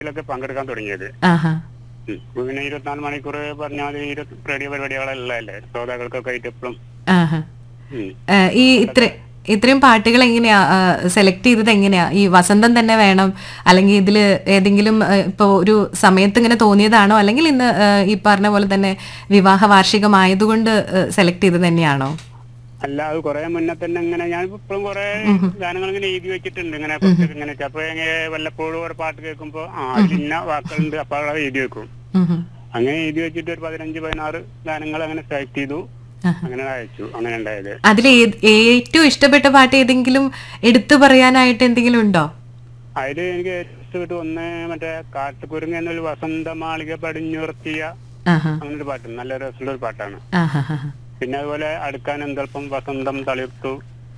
ഇതിലൊക്കെ പങ്കെടുക്കാൻ തുടങ്ങിയത് ആഹാ ഉം. ഇപ്പൊ പിന്നെ ഇരുപത്തിനാല് മണിക്കൂർ പറഞ്ഞാൽ മതി ഇരുപത്തി റേഡിയോ പരിപാടികളല്ലേ ശ്രോതാക്കൾക്കൊക്കെ ആയിട്ട് എപ്പോഴും ആഹാ ഏ, ഈ ഇത്ര ഇത്രയും പാട്ടുകൾ എങ്ങനെയാ സെലക്ട് ചെയ്തത് എങ്ങനെയാ ഈ വസന്തം തന്നെ വേണം അല്ലെങ്കിൽ ഇതിൽ ഏതെങ്കിലും ഏ, ഇപ്പൊ ഒരു സമയത്ത് ഇങ്ങനെ തോന്നിയതാണോ അല്ലെങ്കിൽ ഇന്ന് ഏ, ഈ പറഞ്ഞ പോലെ തന്നെ വിവാഹ വാർഷികമായതുകൊണ്ട് സെലക്ട് ചെയ്തത് തന്നെയാണോ അല്ല അത് കുറെ മുന്നേ തന്നെ ഇങ്ങനെ ഞാൻ ഇപ്പോഴും കുറെ ഗാനങ്ങൾ ഇങ്ങനെ എഴുതി വെച്ചിട്ടുണ്ട് ഇങ്ങനെ കുറച്ചൊക്കെ ഇങ്ങനെ അപ്പൊ ഇങ്ങനെ വല്ലപ്പോഴും ഒരു പാട്ട് കേൾക്കുമ്പോ ആ അതിൽ ഇന്ന വാക്കുകളുണ്ട് അപ്പൊ അവിടെ എഴുതി വെക്കും ഉം ഉം. അങ്ങനെ എഴുതി വെച്ചിട്ട് ഒരു പതിനഞ്ച് പതിനാറ് ഗാനങ്ങൾ അങ്ങനെ സെലക്ട് ചെയ്തു ആഹാ. അങ്ങനെ അയച്ചു അങ്ങനെ ഉണ്ടായത് അതിൽ ഏത്- ഏറ്റവും ഇഷ്ടപ്പെട്ട പാട്ട് ഏതെങ്കിലും എടുത്തു പറയാനായിട്ട് എന്തെങ്കിലും ഉണ്ടോ അതില് എനിക്ക് ഏറ്റവും ഇഷ്ടപ്പെട്ട ഒന്ന് മറ്റേ കാട്ടുകുരുങ്ങ എന്നൊരു വസന്തമാളിക പടിഞ്ഞുറത്തിയ ആഹാ അങ്ങനെ ഒരു പാട്ട് നല്ല രസമുള്ള ഒരു പാട്ടാണ് ആഹാ ആഹാ. പിന്നെ അതുപോലെ അടുക്കാൻ എന്തൽപ്പം വസന്തം തളിർത്തു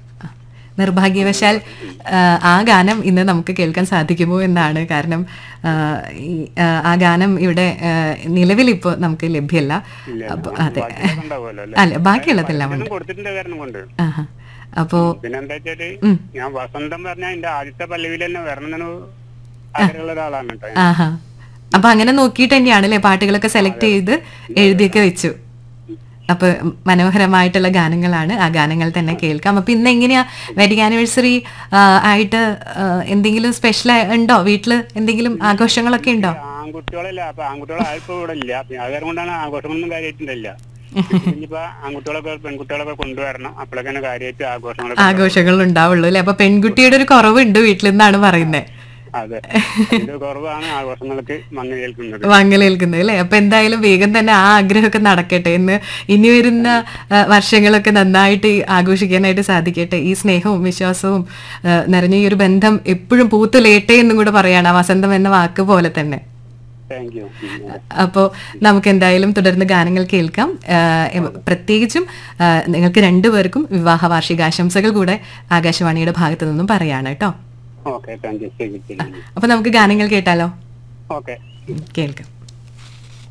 നിർഭാഗ്യവശാൽ ആ, ആ ഗാനം ഇന്ന് നമുക്ക് കേൾക്കാൻ സാധിക്കുമോ എന്നാണ് കാരണം ആ, ഈ, ആ, ആ ഗാനം ഇവിടെ നിലവിൽ ഇപ്പോൾ നമുക്ക് ലഭ്യമല്ല ഇല്ല അപ്പൊ അതെ ബാക്കിയൊക്കെ ഉണ്ടാവുമല്ലോ അല്ലേ അല്ല ബാക്കിയുള്ളതെല്ലാം ഉണ്ട് ഇതൊന്നും കൊടുത്തിട്ടുണ്ട് കാരണം കൊണ്ട് ആഹാ. അപ്പോ പിന്നെ എന്താ വെച്ചാല് ഉം. ഞാൻ വസന്തം പറഞ്ഞ എന്റെ ആദ്യത്തെ പല്ലവിയിൽ തന്നെ വരണമെന്ന് ആഗ്രഹമുള്ള ഒരാളാണ് കേട്ടോ ആഹാ അപ്പൊ അങ്ങനെ നോക്കിയിട്ട് തന്നെയാണല്ലേ പാട്ടുകളൊക്കെ സെലക്ട് ചെയ്ത് എഴുതിയൊക്കെ വെച്ചു അപ്പൊ മനോഹരമായിട്ടുള്ള ഗാനങ്ങളാണ് ആ ഗാനങ്ങൾ തന്നെ കേൾക്കാം അപ്പൊ ഇന്ന് എങ്ങനെയാ വെഡിങ് ആനിവേഴ്സറി ആയിട്ട് ആ, എന്തെങ്കിലും സ്പെഷ്യൽ ഉണ്ടോ വീട്ടില് എന്തെങ്കിലും ആഘോഷങ്ങളൊക്കെ ഉണ്ടോ ആൺകുട്ടികളല്ല അപ്പൊ ആൺകുട്ടികളായപ്പോ ഇവിടെ ഇല്ല പിന്നെ അത് കാരണം കൊണ്ടാണ് ആഘോഷങ്ങളൊന്നും കാര്യമായിട്ടുണ്ടല്ല ഇനിയിപ്പോ ആൺകുട്ടികളൊക്കെ പെൺകുട്ടികളൊക്കെ കൊണ്ടുവരണം അപ്പോഴൊക്കെ കാര്യമായിട്ട് ആഘോഷങ്ങളൊക്കെ ആഘോഷങ്ങൾ ഉണ്ടാവുള്ളൂ അല്ലെ അപ്പൊ പെൺകുട്ടിയുടെ ഒരു കുറവുണ്ട് വീട്ടിലെന്നാണ് പറയുന്നത് അതെ അതിന്റെ കുറവാണ് ആഘോഷങ്ങൾക്ക് മങ്ങലേൽക്കുന്നത് മങ്ങലേൽക്കുന്നത് അല്ലേ അപ്പൊ എന്തായാലും വേഗം തന്നെ ആ ആഗ്രഹമൊക്കെ നടക്കട്ടെ എന്ന് ഇനി വരുന്ന ആ, വർഷങ്ങളൊക്കെ നന്നായിട്ട് ഈ ആഘോഷിക്കാനായിട്ട് സാധിക്കട്ടെ ഈ സ്നേഹവും വിശ്വാസവും ആ, നിറഞ്ഞ ഈ ഒരു ബന്ധം എപ്പോഴും പൂത്തുലേട്ടെ എന്നും കൂടെ പറയാണ് ആ വസന്തം എന്ന വാക്ക് പോലെ തന്നെ താങ്ക് യു അപ്പോൾ നമുക്ക് എന്തായാലും തുടർന്ന് ഗാനങ്ങൾ കേൾക്കാം ആ, എം- പ്രത്യേകിച്ചും ആ, നിങ്ങൾക്ക് രണ്ടുപേർക്കും വിവാഹ വാർഷികാശംസകൾ കൂടെ ആകാശവാണിയുടെ ഭാഗത്തു നിന്നും പറയാണ് കേട്ടോ ഓക്കെ താങ്ക് യു ശരി ശരി അപ്പൊ നമുക്ക് ഗാനങ്ങൾ കേട്ടാലോ ഓക്കെ കേൾക്കാം